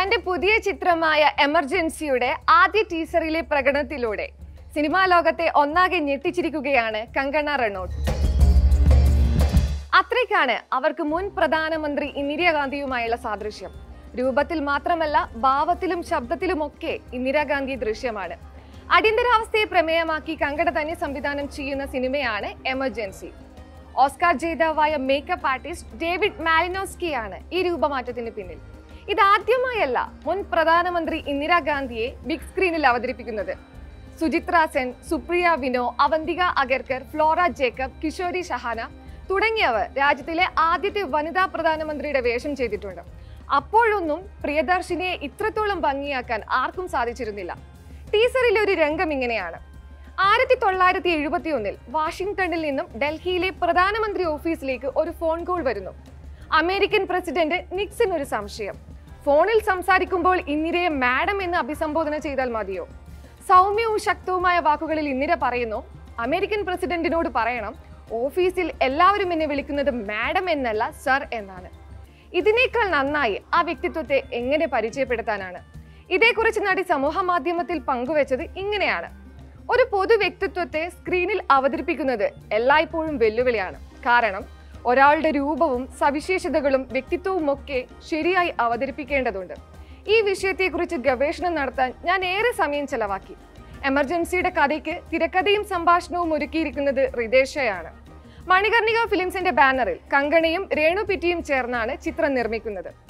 തന്റെ പുതിയ ചിത്രമായ എമർജൻസിയുടെ ആദ്യ ടീസറിലെ പ്രകടനത്തിലൂടെ സിനിമാ ലോകത്തെ ഒന്നാകെ ഞെട്ടിച്ചിരിക്കുകയാണ് കങ്കണ റണോട്ട് അത്രയ്ക്കാണ് അവർക്ക് മുൻ പ്രധാനമന്ത്രി ഇന്ദിരാഗാന്ധിയുമായുള്ള സാദൃശ്യം രൂപത്തിൽ മാത്രമല്ല ഭാവത്തിലും ശബ്ദത്തിലുമൊക്കെ ഇന്ദിരാഗാന്ധി ദൃശ്യമാണ് അടിയന്തരാവസ്ഥയെ പ്രമേയമാക്കി കങ്കണ തന്നെ സംവിധാനം ചെയ്യുന്ന സിനിമയാണ് എമർജൻസി ഓസ്കാർ ജേതാവായ മേക്കപ്പ് ആർട്ടിസ്റ്റ് ഡേവിഡ് മാലിനോസ്കിയാണ് ഈ രൂപമാറ്റത്തിന് പിന്നിൽ ഇതാദ്യമായല്ല മുൻ പ്രധാനമന്ത്രി ഇന്ദിരാഗാന്ധിയെ ബിഗ് സ്ക്രീനിൽ അവതരിപ്പിക്കുന്നത് സുചിത്ര സെൻ സുപ്രിയ വിനോ അവന്തിക അഗർക്കർ ഫ്ലോറ ജേക്കബ് കിഷോരി ഷഹാന തുടങ്ങിയവർ രാജ്യത്തിലെ ആദ്യത്തെ വനിതാ പ്രധാനമന്ത്രിയുടെ വേഷം ചെയ്തിട്ടുണ്ട് അപ്പോഴൊന്നും പ്രിയദർശിനിയെ ഇത്രത്തോളം ഭംഗിയാക്കാൻ ആർക്കും സാധിച്ചിരുന്നില്ല ടീസറിലെ ഒരു രംഗം ഇങ്ങനെയാണ് ആയിരത്തി തൊള്ളായിരത്തി എഴുപത്തി ഒന്നിൽ വാഷിംഗ്ടണിൽ നിന്നും ഡൽഹിയിലെ പ്രധാനമന്ത്രി ഓഫീസിലേക്ക് ഒരു ഫോൺ കോൾ വരുന്നു അമേരിക്കൻ പ്രസിഡന്റ് നിക്സൺ ഒരു സംശയം ഫോണിൽ സംസാരിക്കുമ്പോൾ ഇന്ദിരയെ മാഡം എന്ന് അഭിസംബോധന ചെയ്താൽ മതിയോ സൗമ്യവും ശക്തവുമായ വാക്കുകളിൽ ഇന്ദിര പറയുന്നു അമേരിക്കൻ പ്രസിഡന്റിനോട് പറയണം ഓഫീസിൽ എല്ലാവരും എന്നെ വിളിക്കുന്നത് മാഡം എന്നല്ല സർ എന്നാണ് ഇതിനേക്കാൾ നന്നായി ആ വ്യക്തിത്വത്തെ എങ്ങനെ പരിചയപ്പെടുത്താനാണ് ഇതേക്കുറിച്ച് നടി സമൂഹ മാധ്യമത്തിൽ പങ്കുവച്ചത് ഇങ്ങനെയാണ് ഒരു പൊതു വ്യക്തിത്വത്തെ സ്ക്രീനിൽ അവതരിപ്പിക്കുന്നത് എല്ലായ്പ്പോഴും വെല്ലുവിളിയാണ് കാരണം ഒരാളുടെ രൂപവും സവിശേഷതകളും വ്യക്തിത്വവും ഒക്കെ ശരിയായി അവതരിപ്പിക്കേണ്ടതുണ്ട് ഈ വിഷയത്തെക്കുറിച്ച് ഗവേഷണം നടത്താൻ ഞാൻ ഏറെ സമയം ചെലവാക്കി എമർജൻസിയുടെ കഥയ്ക്ക് തിരക്കഥയും സംഭാഷണവും ഒരുക്കിയിരിക്കുന്നത് റിതേഷയാണ് മണികർണിക ഫിലിംസിന്റെ ബാനറിൽ കങ്കണയും രേണു പിറ്റിയും ചേർന്നാണ് ചിത്രം നിർമ്മിക്കുന്നത്